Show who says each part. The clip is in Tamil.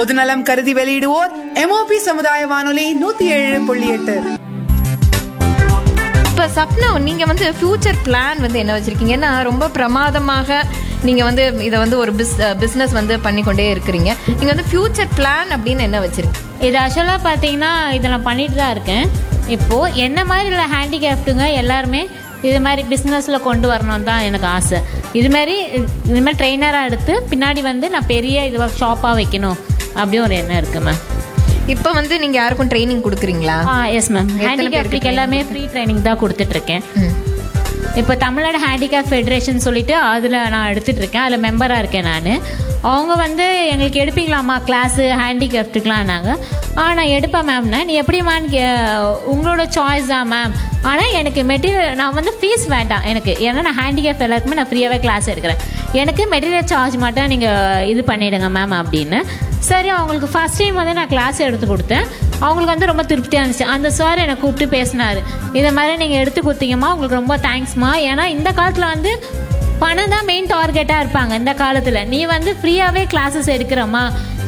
Speaker 1: பொதுநலம் கருதி வெளியிடுவோர் எம்ஓபி சமுதாய வானொலி நூத்தி ஏழு புள்ளி எட்டு
Speaker 2: இப்ப சப்னா நீங்க வந்து ஃபியூச்சர் பிளான் வந்து என்ன வச்சிருக்கீங்க ஏன்னா ரொம்ப பிரமாதமாக நீங்க வந்து இதை வந்து ஒரு பிசினஸ் வந்து பண்ணிக்கொண்டே இருக்கிறீங்க நீங்க வந்து ஃபியூச்சர் பிளான் அப்படின்னு என்ன வச்சிருக்கீங்க
Speaker 3: இது ஆக்சுவலாக பார்த்தீங்கன்னா இதை நான் பண்ணிட்டு தான் இருக்கேன் இப்போது என்ன மாதிரி உள்ள ஹேண்டிகேப்டுங்க எல்லாருமே இது மாதிரி பிஸ்னஸில் கொண்டு வரணும் தான் எனக்கு ஆசை இது மாதிரி இது மாதிரி ட்ரெயினராக எடுத்து பின்னாடி வந்து நான் பெரிய இது ஷாப்பாக வைக்கணும் அப்படி ஒரு எண்ணம் இருக்கு மேம்
Speaker 2: இப்ப வந்து நீங்க யாருக்கும் ட்ரைனிங் கொடுக்குறீங்களா
Speaker 3: ஆ எஸ் மேம் ஹேண்டிகேப்டுக்கு எல்லாமே ஃப்ரீ ட்ரைனிங் தான் கொடுத்துட்ருக்கேன் இப்போ தமிழ்நாடு ஹேண்டிகேப் ஃபெடரேஷன் சொல்லிட்டு அதில் நான் எடுத்துட்டு இருக்கேன் அதில் மெம்பராக இருக்கேன் நான் அவங்க வந்து எங்களுக்கு எடுப்பீங்களாம்மா கிளாஸு ஹேண்டிகேப்டுக்கெலாம் நாங்கள் ஆ நான் எடுப்பேன் மேம்னா நீ எப்படி மேம் உங்களோட சாய்ஸ் தான் மேம் ஆனால் எனக்கு மெட்டீரியல் நான் வந்து ஃபீஸ் வேண்டாம் எனக்கு ஏன்னா நான் ஹேண்டிகேப் எல்லாருக்குமே நான் ஃப்ரீயாகவே கிளாஸ் எடுக்கிறேன் எனக்கு மெட்டீரியல் சார்ஜ் மட்டும் நீங்கள் இது பண்ணிடுங்க மேம் அப்படின்னு சரி அவங்களுக்கு ஃபர்ஸ்ட் டைம் வந்து நான் கிளாஸ் எடுத்து கொடுத்தேன் அவங்களுக்கு வந்து ரொம்ப திருப்தியாக இருந்துச்சு அந்த சார் என்னை கூப்பிட்டு பேசினாரு இதை மாதிரி நீங்கள் எடுத்து கொடுத்தீங்கம்மா உங்களுக்கு ரொம்ப தேங்க்ஸ்மா ஏன்னா இந்த காலத்தில் வந்து பணம் தான் மெயின் டார்கெட்டாக இருப்பாங்க இந்த காலத்தில் நீ வந்து ஃப்ரீயாகவே கிளாஸஸ் எடுக்கிறம்மா